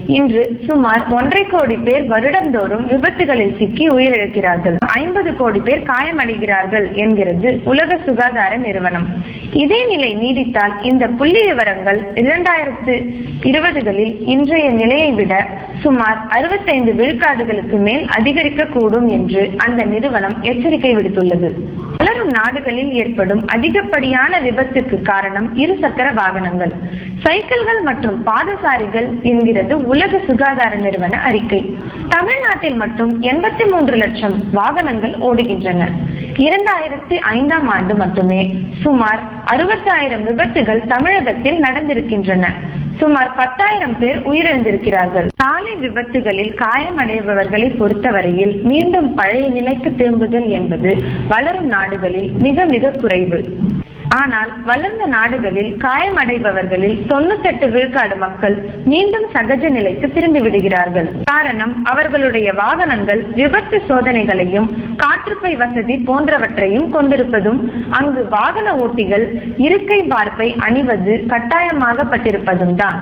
இன்று சுமார் ஒன்றரை கோடி பேர் வருடந்தோறும் விபத்துகளில் சிக்கி உயிரிழக்கிறார்கள் ஐம்பது கோடி பேர் காயமடைகிறார்கள் என்கிறது உலக சுகாதார நிறுவனம் இதே நிலை நீடித்தால் இந்த புள்ளி விவரங்கள் இரண்டாயிரத்து இருபதுகளில் இன்றைய நிலையை விட சுமார் அறுபத்தைந்து விழுக்காடுகளுக்கு மேல் அதிகரிக்கக்கூடும் என்று அந்த நிறுவனம் எச்சரிக்கை விடுத்துள்ளது வளரும் நாடுகளில் ஏற்படும் அதிகப்படியான விபத்துக்கு காரணம் இருசக்கர வாகனங்கள் சைக்கிள்கள் மற்றும் பாதசாரிகள் என்கிறது உலக சுகாதார நிறுவன அறிக்கை தமிழ்நாட்டில் மட்டும் எண்பத்தி மூன்று லட்சம் வாகனங்கள் ஓடுகின்றன இரண்டாயிரத்தி ஐந்தாம் ஆண்டு மட்டுமே சுமார் அறுபத்தாயிரம் விபத்துகள் தமிழகத்தில் நடந்திருக்கின்றன சுமார் பத்தாயிரம் பேர் உயிரிழந்திருக்கிறார்கள் சாலை விபத்துகளில் காயமடைபவர்களை பொறுத்தவரையில் மீண்டும் பழைய நிலைக்கு திரும்புதல் என்பது வளரும் நாடுகளில் மிக மிக குறைவு ஆனால் வளர்ந்த நாடுகளில் காயமடைபவர்களில் தொண்ணூத்தெட்டு விழுக்காடு மக்கள் மீண்டும் சகஜ நிலைக்கு திரும்பி விடுகிறார்கள் காரணம் அவர்களுடைய வாகனங்கள் விபத்து சோதனைகளையும் காற்றுப்பை வசதி போன்றவற்றையும் கொண்டிருப்பதும் அங்கு வாகன ஓட்டிகள் இருக்கை பார்ப்பை அணிவது கட்டாயமாகப்பட்டிருப்பதும் தான்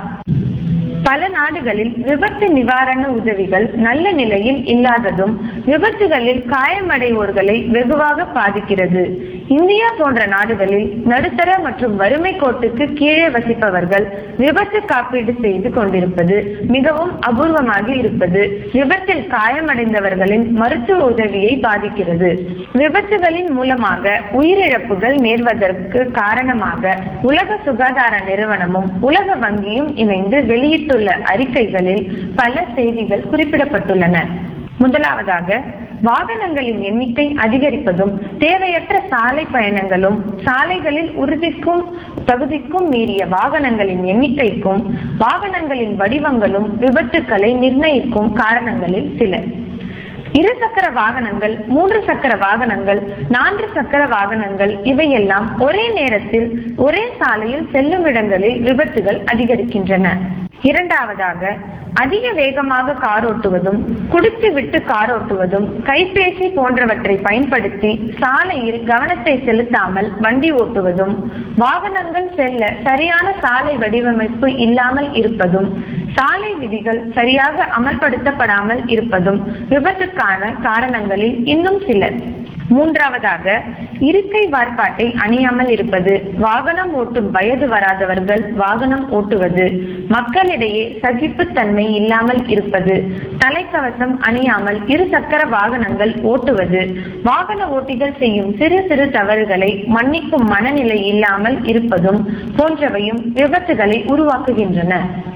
பல நாடுகளில் விபத்து நிவாரண உதவிகள் நல்ல நிலையில் இல்லாததும் விபத்துகளில் காயமடைவோர்களை வெகுவாக பாதிக்கிறது இந்தியா போன்ற நாடுகளில் நடுத்தர மற்றும் வறுமை கோட்டுக்கு கீழே வசிப்பவர்கள் விபத்து காப்பீடு செய்து கொண்டிருப்பது மிகவும் அபூர்வமாக இருப்பது விபத்தில் காயமடைந்தவர்களின் மருத்துவ உதவியை பாதிக்கிறது விபத்துகளின் மூலமாக உயிரிழப்புகள் நேர்வதற்கு காரணமாக உலக சுகாதார நிறுவனமும் உலக வங்கியும் இணைந்து வெளியிட்டுள்ள அறிக்கைகளில் பல செய்திகள் குறிப்பிடப்பட்டுள்ளன முதலாவதாக வாகனங்களின் எண்ணிக்கை அதிகரிப்பதும் தேவையற்ற சாலை பயணங்களும் சாலைகளில் உறுதிக்கும் தகுதிக்கும் மீறிய வாகனங்களின் எண்ணிக்கைக்கும் வாகனங்களின் வடிவங்களும் விபத்துக்களை நிர்ணயிக்கும் காரணங்களில் சில இருசக்கர வாகனங்கள் மூன்று சக்கர வாகனங்கள் நான்கு சக்கர வாகனங்கள் இவையெல்லாம் ஒரே நேரத்தில் ஒரே சாலையில் செல்லும் இடங்களில் விபத்துகள் அதிகரிக்கின்றன இரண்டாவதாக அதிக வேகமாக கார் ஓட்டுவதும் குடித்து விட்டு கார் ஓட்டுவதும் கைபேசி போன்றவற்றை பயன்படுத்தி சாலையில் கவனத்தை செலுத்தாமல் வண்டி ஓட்டுவதும் வாகனங்கள் செல்ல சரியான சாலை வடிவமைப்பு இல்லாமல் இருப்பதும் சாலை விதிகள் சரியாக அமல்படுத்தப்படாமல் இருப்பதும் விபத்துக்கான காரணங்களில் இன்னும் சிலர் மூன்றாவதாக இருக்கை வார்ப்பாட்டை அணியாமல் இருப்பது வாகனம் ஓட்டும் வயது வராதவர்கள் வாகனம் ஓட்டுவது மக்களிடையே சகிப்புத்தன்மை இல்லாமல் இருப்பது தலைக்கவசம் அணியாமல் இரு சக்கர வாகனங்கள் ஓட்டுவது வாகன ஓட்டிகள் செய்யும் சிறு சிறு தவறுகளை மன்னிக்கும் மனநிலை இல்லாமல் இருப்பதும் போன்றவையும் விபத்துகளை உருவாக்குகின்றன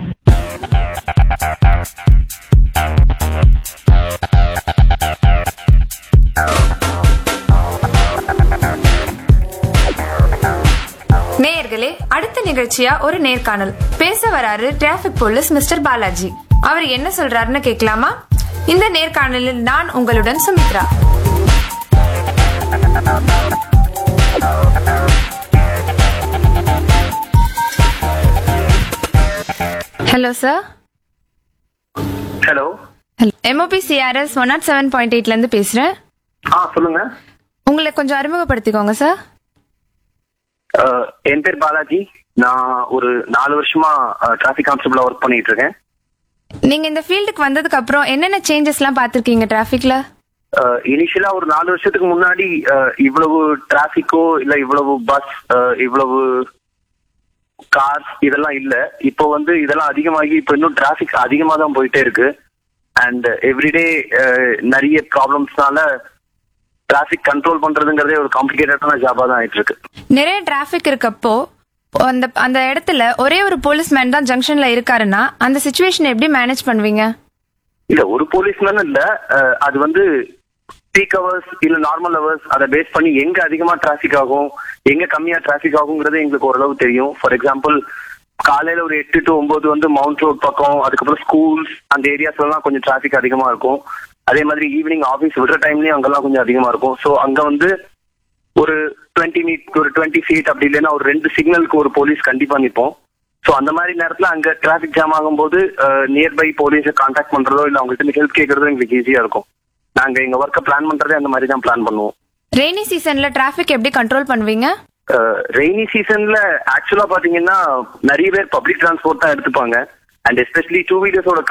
நேயர்களே அடுத்த நிகழ்ச்சியா ஒரு நேர்காணல் பேச வராரு டிராபிக் போலீஸ் மிஸ்டர் பாலாஜி அவர் என்ன சொல்றாருன்னு கேட்கலாமா இந்த நேர்காணலில் நான் உங்களுடன் Sumithra hello sir hello MOP CRS one nought seven point எயிட்ல இருந்து பேசுறேன் ஆ சொல்லுங்க உங்களை கொஞ்சம் அறிமுகப்படுத்திக்கோங்க சார் அஹ், என் பேர் பாலாஜி நான் ஒரு நாலு வருஷமா டிராபிக் கான்ஸ்டபிளா ஒர்க் பண்ணிட்டு இருக்கேன் நீங்க இந்த ஃபீல்டுக்கு வந்ததுக்கு அப்புறம் என்னென்ன சேஞ்சஸ்லாம் பார்த்திருக்கீங்க டிராஃபிக்ல இனிஷியலா ஒரு நாலு வருஷத்துக்கு முன்னாடி அஹ், இவ்வளவு டிராபிக்கோ இல்ல இவ்வளவு பஸ் இவ்வளவு கார்ஸ் இதெல்லாம் இல்ல இப்போ வந்து இதெல்லாம் அதிகமாகி இப்போ இன்னும் டிராபிக் அதிகமா தான் போயிட்டே இருக்கு அண்ட் எவ்ரிடே நிறைய ப்ராப்ளம்ஸ்னால டிராபிக் கண்ட்ரோல் பண்றதுங்கிறதே ஒரு காம்ப்ளிகேட்டடான ஜாபா தான் ஆயிட்டு இருக்கு நிறைய டிராஃபிக் இருக்கப்போ அந்த அந்த இடத்துல ஒரே ஒரு போலீஸ்மேன் தான் ஜங்ஷன்ல இருக்காருன்னா அந்த சுச்சுவேஷன் எப்படி மேனேஜ் பண்ணுவீங்க இல்ல ஒரு போலீஸ்மேன் இல்ல அஹ், அது வந்து பீக் ஹவர்ஸ் இல்ல நார்மல் ஹவர்ஸ் அதை பேஸ் பண்ணி எங்க அதிகமா டிராபிக் ஆகும் எங்க கம்மியா டிராபிக் ஆகுங்கிறது எங்களுக்கு ஓரளவு தெரியும் ஃபார் எக்ஸாம்பிள் காலையில ஒரு எட்டு டு ஒன்பது வந்து மவுண்ட் ரோட் பக்கம் அதுக்கப்புறம் ஸ்கூல்ஸ் அந்த ஏரியாஸ்ல எல்லாம் கொஞ்சம் டிராபிக் அதிகமா இருக்கும் அதே மாதிரி ஈவினிங் ஆபீஸ் விடுற டைம்லயும் அங்கெல்லாம் கொஞ்சம் அதிகமா இருக்கும் ஸோ அங்க வந்து ஒரு டுவெண்ட்டி மீட் ஒரு டுவெண்ட்டி ஃபீட் அப்படி இல்லைன்னா ஒரு ரெண்டு சிக்னலுக்கு ஒரு போலீஸ் கண்டிப்பா நிற்போம் ஸோ அந்த மாதிரி நேரத்துல அங்க டிராபிக் ஜாம் ஆகும்போது நியர்பை போலீஸை கான்டாக்ட் பண்றதோ இல்ல அவங்கள்ட்ட ஹெல்ப் கேட்கறதோ எங்களுக்கு ஈஸியா இருக்கும் நாங்க எங்க ஒர்க்கை பிளான் பண்றதே அந்த மாதிரி தான் பிளான் பண்ணுவோம் ரெய்னி சீசன்ல டிராஃபிக் எப்படி கண்ட்ரோல் பண்ணுவீங்க ரெய்னி சீசன்ல ஆக்சுவலா பாத்தீங்கன்னா நிறைய பேர் பப்ளிக் டிரான்ஸ்போர்ட் தான் எடுத்துப்பாங்க அண்ட் எஸ்பெஷலி டூ வீலர்ஸோட